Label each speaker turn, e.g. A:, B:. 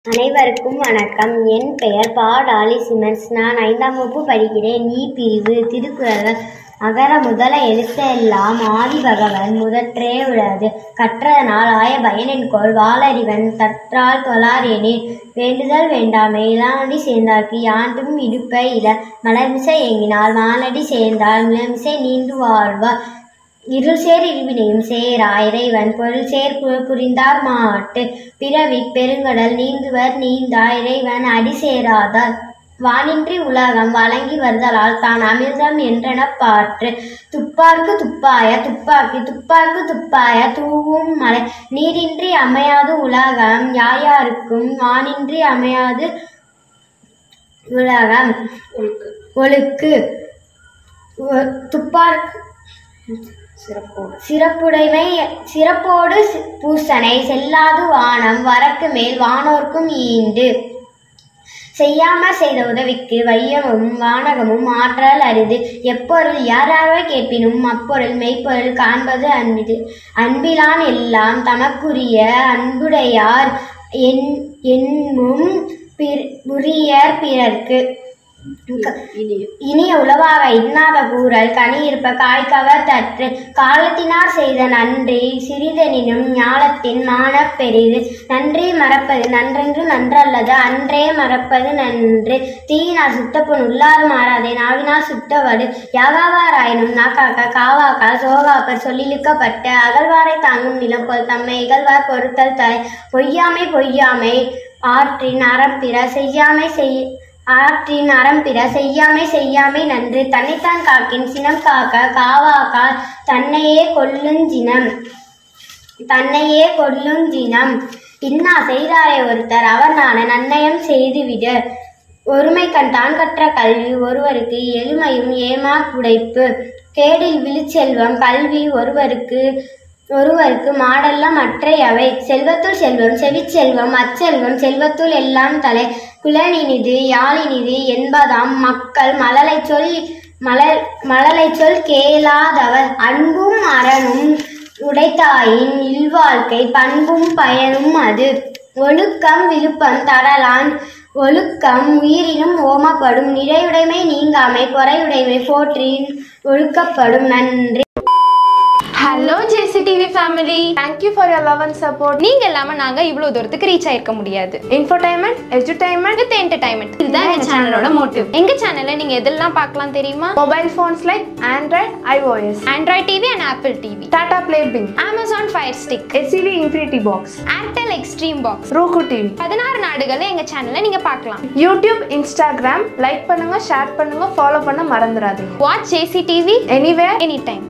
A: அனைவருக்கும் வணக்கம் என் பெயர் பா டாலி சிமன்ஸ் நான் ஐந்தாம் வகுப்பு படிக்கிறேன் இ பிரிவு திருக்குறள் அகர முதல எழுத்தெல்லாம் ஆதி பகவன் முதற்றே உளது கற்றதனால் ஆய பயனென்கொள் வாளறிவன் தற்றால் தொழார் எனில் வேண்டுதல் வேண்டாமை இளானடி சேர்ந்தார்க்கு யாண்டும் இடுப்ப இல மலர்மிசை ஏங்கினால் வானடி சேர்ந்தால் மிளமிசை நீண்டு வாழ்வார் இருள் சேர் இருவினையும் சேரா இறைவன் பொருள் சேர் பு- புரிந்தார் மாட்டு பிறவி பெருங்கடல் நீந்துவர் நீந்தா இறைவன் அடி சேராதார் வானின்றி உலகம் வழங்கி வருதலால் தான் அமிர்தம் என்றெனப் பாற்று துப்பார்க்கு துப்பாய துப்பாக்கி துப்பார்க்கு துப்பாய தூவும் மலை நீரின்றி அமையாது உலகம் யார் யாருக்கும் வானின்றி அமையாது உலகம் ஒழுக்கு ஒ- துப்பார்க்கு
B: சிறப்போடு
A: சிறப்புடைமை சிறப்போடு சி- பூசனை செல்லாது வானம் வரக்கு மேல் வானோர்க்கும் ஈண்டு செய்யாம செய்த உதவிக்கு வையமும் வானகமும் ஆற்றல் அரிது எப்பொருள் யார் யாரோ கேட்பினும் அப்பொருள் மெய்ப்பொருள் காண்பது அன்பிது அன்பிலான் எல்லாம் தமக்குரிய அன்புடையார் என் என்மும் பிற- உரியர் பிறர்க்கு க-
B: இனிய
A: இனிய உளவாக இன்னாத கூறல் கனி இருப்ப காய்கவர் தற்று காலத்தினார் செய்த நன்றி சிறிதெனினும் ஞாலத்தின் மானப் பெரிது நன்றி மறப்பது நன்றென்று நன்றல்லது அன்றே மறப்பது நன்று தீயினால் சுட்டப்புண் உள்ளாறு மாறாதே நாவினால் சுட்டவடு யாகாவாராயினும் நாக்காக்க காவாக்கா சோகாப்பர் சொல்லிழுக்கப்பட்ட அகழ்வாரை தாங்கும் நிலம் போல் தம்மை இகழ்வார் பொறுத்தல் தலை பொய்யாமை பொய்யாமை ஆற்றின் அறம்பிற செய்யாமை செய் ஆற்றின் அறம்பிற செய்யாமை செய்யாமை நன்று தன்னைத்தான் காக்கின் சினம் காக்க காவாக்கா தன்னையே கொல்லுஞ்சினம் தன்னையே கொல்லுஞ்சினம் இன்னா செய்தாரே ஒருத்தர் அவர் நான நன்னயம் செய்துவிட ஒருமை கண் தான் கற்ற கல்வி ஒருவருக்கு எளிமையும் ஏமா புடைப்பு கேடில் விழுச்செல்வம் கல்வி ஒருவருக்கு ஒருவருக்கு மாடெல்லாம் மற்றையவை செல்வத்துள் செல்வம் செவிச்செல்வம் அச்செல்வம் செல்வத்துள் எல்லாம் தலை குலனினிது யாழினிது என்பதாம் மக்கள் மழலை சொல் மலர் மழலை சொல் கேளாதவர் அன்பும் அறனும் உடைத்தாயின் இல்வாழ்க்கை பண்பும் பயனும் அது ஒழுக்கம் விழுப்பம் தரலான் ஒழுக்கம் உயிரினும் ஓமப்படும் நிறையுடைமை நீங்காமை பொறையுடைமை போற்றின் ஒழுக்கப்படும் நன்றி
C: hello JC TV family thank you for your love and support நீங்க இல்லாம நாங்க இவ்வளவு தூரத்துக்கு ரீச் ஆயிருக்க முடியாது இன்ஃபர்டைன்மெண்ட் எஜுடைன்மெண்ட் வித் என்டர்டைன்மெண்ட் இதுதான் எங்க சேனலோட மோட்டிவ் எங்க சேனல்ல நீங்க எதெல்லாம் பார்க்கலாம் தெரியுமா
D: mobile phones like Android, iOS,
C: Android TV and Apple TV
D: Tata Play Bing,
C: Amazon Fire Stick
D: SCV Infinity Box,
C: Airtel Xstream box
D: Roku TV,
C: பதினாறு நாடுகள்ல எங்க சேனல்ல நீங்க பார்க்கலாம்
D: YouTube, Instagram, லைக் பண்ணுங்க ஷேர் பண்ணுங்க ஃபாலோ பண்ண மறந்துடாதீங்க
C: watch JC TV
D: anywhere
C: any time